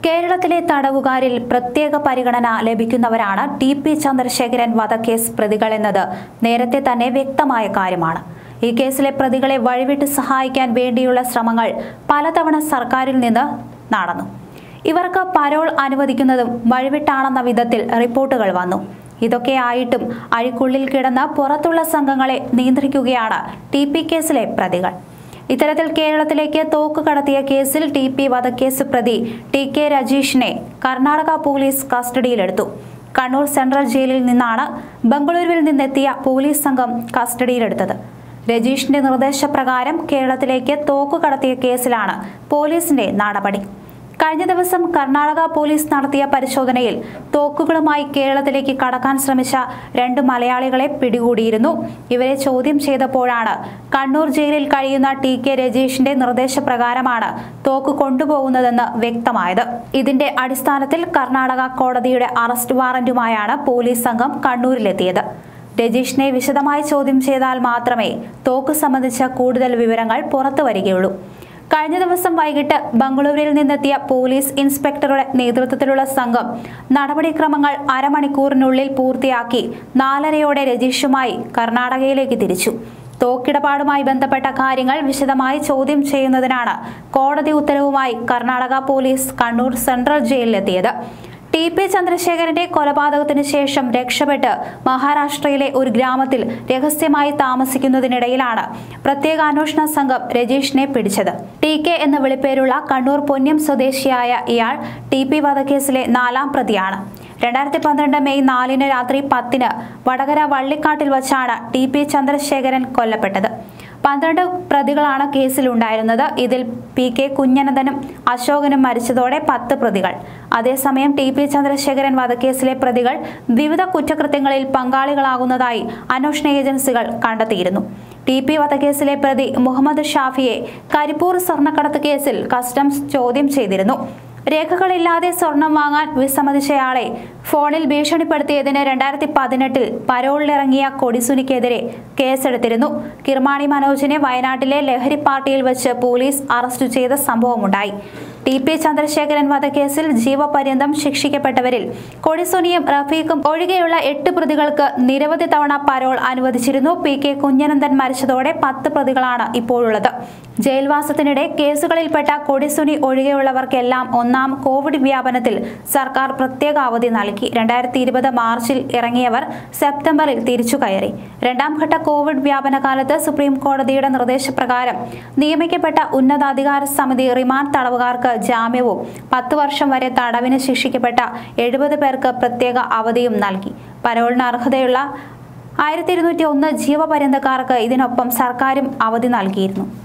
കേരളത്തിലെ തടവുകാരിൽ പ്രത്യേക പരിഗണന ലഭിക്കുന്നവരാണ് ടി പി ചന്ദ്രശേഖരൻ വധക്കേസ് പ്രതികളെന്നത് നേരത്തെ തന്നെ വ്യക്തമായ കാര്യമാണ് ഈ കേസിലെ പ്രതികളെ വഴിവിട്ട് സഹായിക്കാൻ വേണ്ടിയുള്ള ശ്രമങ്ങൾ പലതവണ സർക്കാരിൽ നിന്ന് നടന്നു ഇവർക്ക് പരോൾ അനുവദിക്കുന്നതും വഴിവിട്ടാണെന്ന വിധത്തിൽ റിപ്പോർട്ടുകൾ വന്നു ഇതൊക്കെ ആയിട്ടും അഴിക്കുള്ളിൽ കിടന്ന പുറത്തുള്ള സംഘങ്ങളെ നിയന്ത്രിക്കുകയാണ് ടി പി കേസിലെ പ്രതികൾ ഇത്തരത്തിൽ കേരളത്തിലേക്ക് തോക്ക് കടത്തിയ കേസിൽ ടി പി വധക്കേസ് പ്രതി ടി കെ രജീഷിനെ കർണാടക പോലീസ് കസ്റ്റഡിയിലെടുത്തു കണ്ണൂർ സെൻട്രൽ ജയിലിൽ നിന്നാണ് ബംഗളൂരുവിൽ നിന്നെത്തിയ പോലീസ് സംഘം കസ്റ്റഡിയിലെടുത്തത് രജീഷിന്റെ നിർദ്ദേശപ്രകാരം കേരളത്തിലേക്ക് തോക്ക് കടത്തിയ കേസിലാണ് പോലീസിന്റെ നടപടി കഴിഞ്ഞ ദിവസം കർണാടക പോലീസ് നടത്തിയ പരിശോധനയിൽ തോക്കുകളുമായി കേരളത്തിലേക്ക് കടക്കാൻ ശ്രമിച്ച രണ്ട് മലയാളികളെ പിടികൂടിയിരുന്നു ഇവരെ ചോദ്യം ചെയ്തപ്പോഴാണ് കണ്ണൂർ ജയിലിൽ കഴിയുന്ന ടി കെ രജീഷിന്റെ നിർദ്ദേശപ്രകാരമാണ് തോക്ക് കൊണ്ടുപോകുന്നതെന്ന് വ്യക്തമായത് ഇതിന്റെ അടിസ്ഥാനത്തിൽ കർണാടക കോടതിയുടെ അറസ്റ്റ് വാറന്റുമായാണ് പോലീസ് സംഘം കണ്ണൂരിലെത്തിയത് രജീഷിനെ വിശദമായി ചോദ്യം ചെയ്താൽ മാത്രമേ തോക്ക് സംബന്ധിച്ച കൂടുതൽ വിവരങ്ങൾ പുറത്തു വരികയുള്ളൂ കഴിഞ്ഞ ദിവസം വൈകിട്ട് ബംഗളൂരുവിൽ നിന്നെത്തിയ പോലീസ് ഇൻസ്പെക്ടറുടെ നേതൃത്വത്തിലുള്ള സംഘം നടപടിക്രമങ്ങൾ അരമണിക്കൂറിനുള്ളിൽ പൂർത്തിയാക്കി നാലരയോടെ രജീഷുമായി കർണാടകയിലേക്ക് തിരിച്ചു തോക്കിടപാടുമായി ബന്ധപ്പെട്ട കാര്യങ്ങൾ വിശദമായി ചോദ്യം ചെയ്യുന്നതിനാണ് കോടതി ഉത്തരവുമായി കർണാടക പോലീസ് കണ്ണൂർ സെൻട്രൽ ജയിലിലെത്തിയത് ടി പി ചന്ദ്രശേഖരന്റെ കൊലപാതകത്തിന് ശേഷം രക്ഷപ്പെട്ട് മഹാരാഷ്ട്രയിലെ ഒരു ഗ്രാമത്തിൽ രഹസ്യമായി താമസിക്കുന്നതിനിടയിലാണ് പ്രത്യേക അന്വേഷണ സംഘം രജീഷിനെ പിടിച്ചത് ടി കെ എന്ന വിളിപ്പേരുള്ള കണ്ണൂർ പൊന്നം സ്വദേശിയായ ഇയാൾ ടി പി വധക്കേസിലെ നാലാം പ്രതിയാണ് രണ്ടായിരത്തി പന്ത്രണ്ട് മെയ് നാലിന് രാത്രി പത്തിന് വടകര വള്ളിക്കാട്ടിൽ വച്ചാണ് ടി പി ചന്ദ്രശേഖരൻ കൊല്ലപ്പെട്ടത് പന്ത്രണ്ട് പ്രതികളാണ് കേസിലുണ്ടായിരുന്നത് ഇതിൽ പി കെ കുഞ്ഞനന്ദനും അശോകനും മരിച്ചതോടെ പത്ത് പ്രതികൾ അതേസമയം ടി പി ചന്ദ്രശേഖരൻ വധക്കേസിലെ പ്രതികൾ വിവിധ കുറ്റകൃത്യങ്ങളിൽ പങ്കാളികളാകുന്നതായി അന്വേഷണ ഏജൻസികൾ കണ്ടെത്തിയിരുന്നു ടി പി വധക്കേസിലെ പ്രതി മുഹമ്മദ് ഷാഫിയെ കരിപ്പൂർ സ്വർണ്ണക്കടത്ത് കേസിൽ കസ്റ്റംസ് ചോദ്യം ചെയ്തിരുന്നു രേഖകളില്ലാതെ സ്വർണം വാങ്ങാൻ വിസമ്മതിച്ചയാളെ ഫോണിൽ ഭീഷണിപ്പെടുത്തിയതിന് രണ്ടായിരത്തി പതിനെട്ടിൽ പരോളിലിറങ്ങിയ കൊടിസുനിക്കെതിരെ കേസെടുത്തിരുന്നു കിർമാണി മനോജിനെ വയനാട്ടിലെ ലഹരി പാർട്ടിയിൽ വെച്ച് പോലീസ് അറസ്റ്റ് ചെയ്ത സംഭവമുണ്ടായി ടി പി ചന്ദ്രശേഖരൻ വധക്കേസിൽ ജീവപര്യന്തം ശിക്ഷിക്കപ്പെട്ടവരിൽ കൊടിസുനിയും റഫീഖും ഒഴികെയുള്ള എട്ട് പ്രതികൾക്ക് നിരവധി തവണ പരോൾ അനുവദിച്ചിരുന്നു പി കെ കുഞ്ഞനന്ദൻ മരിച്ചതോടെ പത്ത് പ്രതികളാണ് ഇപ്പോഴുള്ളത് ജയിൽവാസത്തിനിടെ കേസുകളിൽപ്പെട്ട കൊടിസുനി ഒഴികെയുള്ളവർക്കെല്ലാം ഒന്നാം കോവിഡ് വ്യാപനത്തിൽ സർക്കാർ പ്രത്യേക അവധി നൽകി രണ്ടായിരത്തി ഇരുപത് മാർച്ചിൽ ഇറങ്ങിയവർ സെപ്റ്റംബറിൽ തിരിച്ചു കയറി രണ്ടാം ഘട്ട കോവിഡ് വ്യാപന കാലത്ത് സുപ്രീം കോടതിയുടെ നിർദ്ദേശപ്രകാരം നിയമിക്കപ്പെട്ട ഉന്നതാധികാര സമിതി റിമാൻഡ് തടവുകാർക്ക് ജാമ്യവും പത്ത് വർഷം വരെ തടവിന് ശിക്ഷിക്കപ്പെട്ട എഴുപത് പേർക്ക് പ്രത്യേക അവധിയും നൽകി പരോളിന് അർഹതയുള്ള ആയിരത്തി ഇരുന്നൂറ്റി ഒന്ന് ജീവപര്യന്തക്കാർക്ക് ഇതിനൊപ്പം സർക്കാരും അവധി നൽകിയിരുന്നു